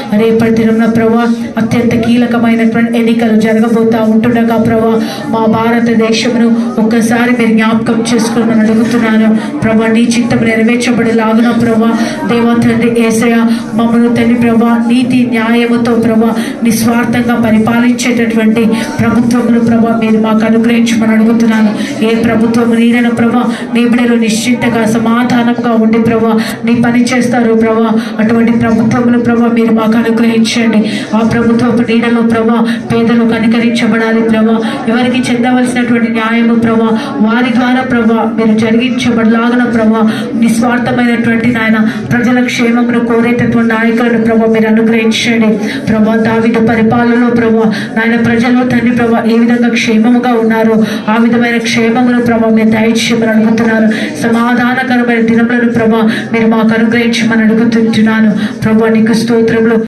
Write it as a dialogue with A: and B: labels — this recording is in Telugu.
A: రేపటి దినంలో ప్రభా అత్యంత కీలకమైనటువంటి ఎన్నికలు జరగబోతా ఉంటుండగా ప్రభా మా భారతదేశమును ఒక్కసారి మీరు జ్ఞాపకం చేసుకోమని అడుగుతున్నాను ప్రభా నీ చిత్తం నెరవేర్చబడేలాగున ప్రభా దేవా తండ్రి ఏసయ మమ్మల్ని తండ్రి ప్రభా నీతి న్యాయముతో ప్రభా నిస్వార్థంగా పరిపాలించేటటువంటి ప్రభుత్వములు ప్రభా మీరు మాకు అనుగ్రహించమని అడుగుతున్నాను ఏ ప్రభుత్వం నీడన ప్రభా నీ బిడ్డలు నిశ్చింతగా సమాధానంగా ఉండి ప్రభా నీ పని చేస్తారు ప్రభా అటువంటి ప్రభుత్వములు ప్రభా మీరు మాకు అనుగ్రహించండి ఆ ప్రభుత్వపు నీడలో ప్రభా పేదలు కనికరించబడాలి ప్రభా ఎవరికి చెందవలసినటువంటి న్యాయము ప్రభా వారి ద్వారా ప్రభా మీరు జరిగించబడలాగన ప్రభా నిస్వార్థమైనటువంటి నాయన ప్రజల క్షేమమును కోరేటటువంటి నాయకులను ప్రభా మీరు అనుగ్రహించండి ప్రభా దావిద పరిపాలనలో ప్రభా నాయన ప్రజల్లో తండ్రి ప్రభా ఏ విధంగా క్షేమముగా ఉన్నారో ఆ విధమైన క్షేమమును ప్రభా మీరు దయచేయమని అడుగుతున్నారు సమాధానకరమైన దినములను ప్రభా మీరు మాకు అనుగ్రహించమని అడుగుతుంటున్నాను ప్రభా నీకు స్తోత్రములు